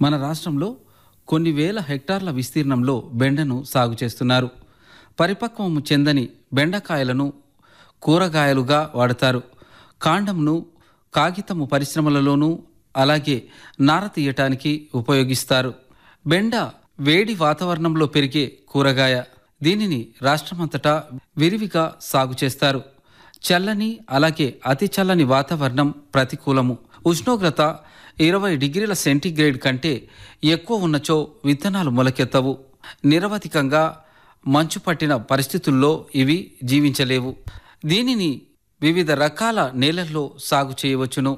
మన రాష్ట్రంలో కొన్ని వేల హెక్టార్ల విస్తీర్ణంలో బెండను సాగు చేస్తున్నారు పరిపక్వము చెందని బెండకాయలను కూరగాయలుగా వాడతారు కాండంను కాగితము పరిశ్రమలలోనూ అలాగే నార తీయటానికి ఉపయోగిస్తారు బెండ వేడి వాతావరణంలో పెరిగే కూరగాయ దీనిని రాష్ట్రమంతటా విరివిగా సాగు చేస్తారు చల్లని అలాగే అతి చల్లని వాతావరణం ప్రతికూలము ఉష్ణోగ్రత ఇరవై డిగ్రీల సెంటీగ్రేడ్ కంటే ఎక్కువ ఉన్నచో విత్తనాలు మొలకెత్తవు నిరవధికంగా మంచు పట్టిన పరిస్థితుల్లో ఇవి జీవించలేవు దీనిని వివిధ రకాల నేలల్లో సాగు చేయవచ్చును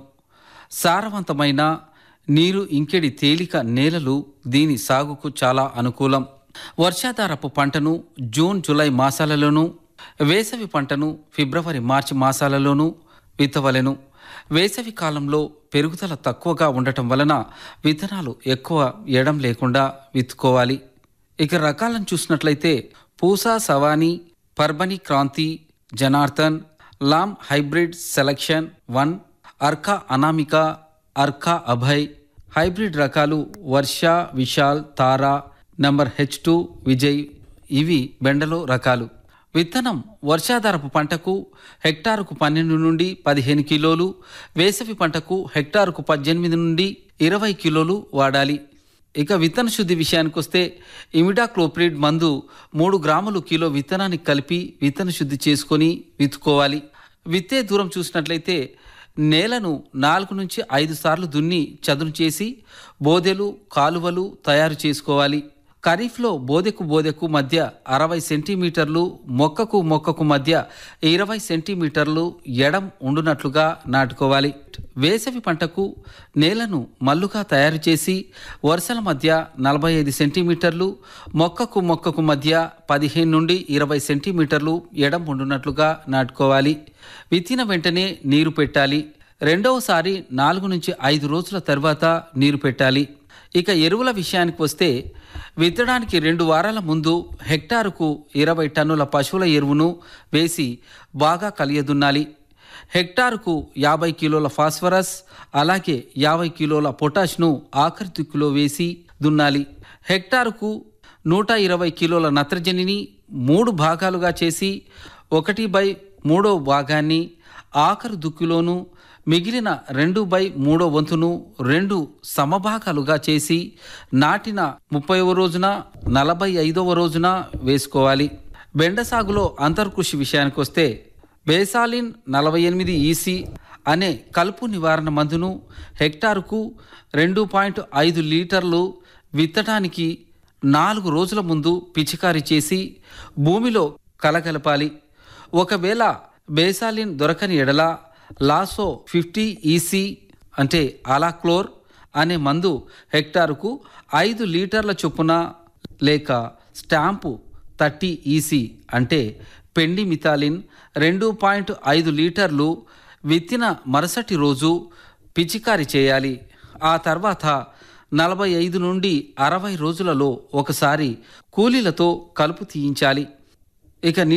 సారవంతమైన నీరు ఇంకెడి తేలిక నేలలు దీని సాగుకు చాలా అనుకూలం వర్షాధారపు పంటను జూన్ జూలై మాసాలలోనూ వేసవి పంటను ఫిబ్రవరి మార్చి మాసాలలోనూ విత్తవలెను వేసవి కాలంలో పెరుగుదల తక్కువగా ఉండటం వలన విత్తనాలు ఎక్కువ ఎడం లేకుండా విత్తుకోవాలి ఇక రకాలను చూసినట్లయితే Pusa Sawani Parbhani Kranti Janardhan Lam hybrid selection one Arka Anamika Arka Abhay hybrid రకాలు Varsha Vishal Tara number H two Vijay ఇవి బెండలో రకాలు విత్తనం వర్షాధారపు పంటకు హెక్టారుకు పన్నెండు నుండి పదిహేను కిలోలు వేసవి పంటకు హెక్టారుకు పద్దెనిమిది నుండి ఇరవై కిలోలు వాడాలి ఇక విత్తన శుద్ధి విషయానికి వస్తే ఇమిడాక్లోప్రిడ్ మందు మూడు గ్రాములు కిలో విత్తనానికి కలిపి విత్తన శుద్ధి చేసుకొని విత్తుకోవాలి విత్తే దూరం చూసినట్లయితే నేలను నాలుగు నుంచి ఐదు సార్లు దున్ని చదును చేసి బోదెలు కాలువలు తయారు చేసుకోవాలి ఖరీఫ్లో బోదెకు బోదెకు మధ్య అరవై సెంటీమీటర్లు మొక్కకు మొక్కకు మధ్య ఇరవై సెంటీమీటర్లు ఎడం ఉండునట్లుగా నాటుకోవాలి వేసవి పంటకు నేలను మల్లుగా తయారు చేసి వరుసల మధ్య నలభై ఐదు సెంటీమీటర్లు మొక్కకు మొక్కకు మధ్య పదిహేను నుండి ఇరవై సెంటీమీటర్లు ఎడం ఉండునట్లుగా నాటుకోవాలి విత్తిన వెంటనే నీరు పెట్టాలి రెండవసారి నాలుగు నుంచి ఐదు రోజుల తర్వాత నీరు పెట్టాలి ఇక ఎరువుల విషయానికి వస్తే విత్తడానికి రెండు వారాల ముందు హెక్టారుకు ఇరవై టన్నుల పశువుల ఎరువును వేసి బాగా కలియదున్నాలి హెక్టారుకు యాభై కిలోల ఫాస్ఫరస్ అలాగే యాభై కిలోల పొటాష్ను ఆఖరి దిక్కులో వేసి దున్నాలి హెక్టారుకు నూట ఇరవై కిలోల నత్రజనిని మూడు భాగాలుగా చేసి ఒకటి బై మూడో భాగాన్ని ఆఖరు దుక్కులోను మిగిలిన రెండు బై మూడో వంతును రెండు సమభాగాలుగా చేసి నాటిన ముప్పైవ రోజున నలభై ఐదవ రోజున వేసుకోవాలి బెండ సాగులో అంతర్కృషి విషయానికి వస్తే బేసాలిన్ నలభై ఎనిమిది ఈసీ అనే కలుపు నివారణ మందును హెక్టారుకు రెండు పాయింట్ ఐదు లీటర్లు విత్తడానికి నాలుగు రోజుల ముందు పిచికారీ చేసి భూమిలో కలగలపాలి ఒకవేళ బేసాలిన్ దొరకని ఎడల లాసో ఫిఫ్టీ ఈసీ అంటే అలాక్లోర్ అనే మందు హెక్టారుకు ఐదు లీటర్ల చొప్పున లేక స్టాంపు థర్టీ ఈసీ అంటే పెండి మిథాలిన్ రెండు పాయింట్ ఐదు లీటర్లు విత్తిన మరుసటి రోజు పిచికారి చేయాలి ఆ తర్వాత నలభై ఐదు నుండి అరవై రోజులలో ఒకసారి కూలీలతో కలుపు తీయించాలి ఇక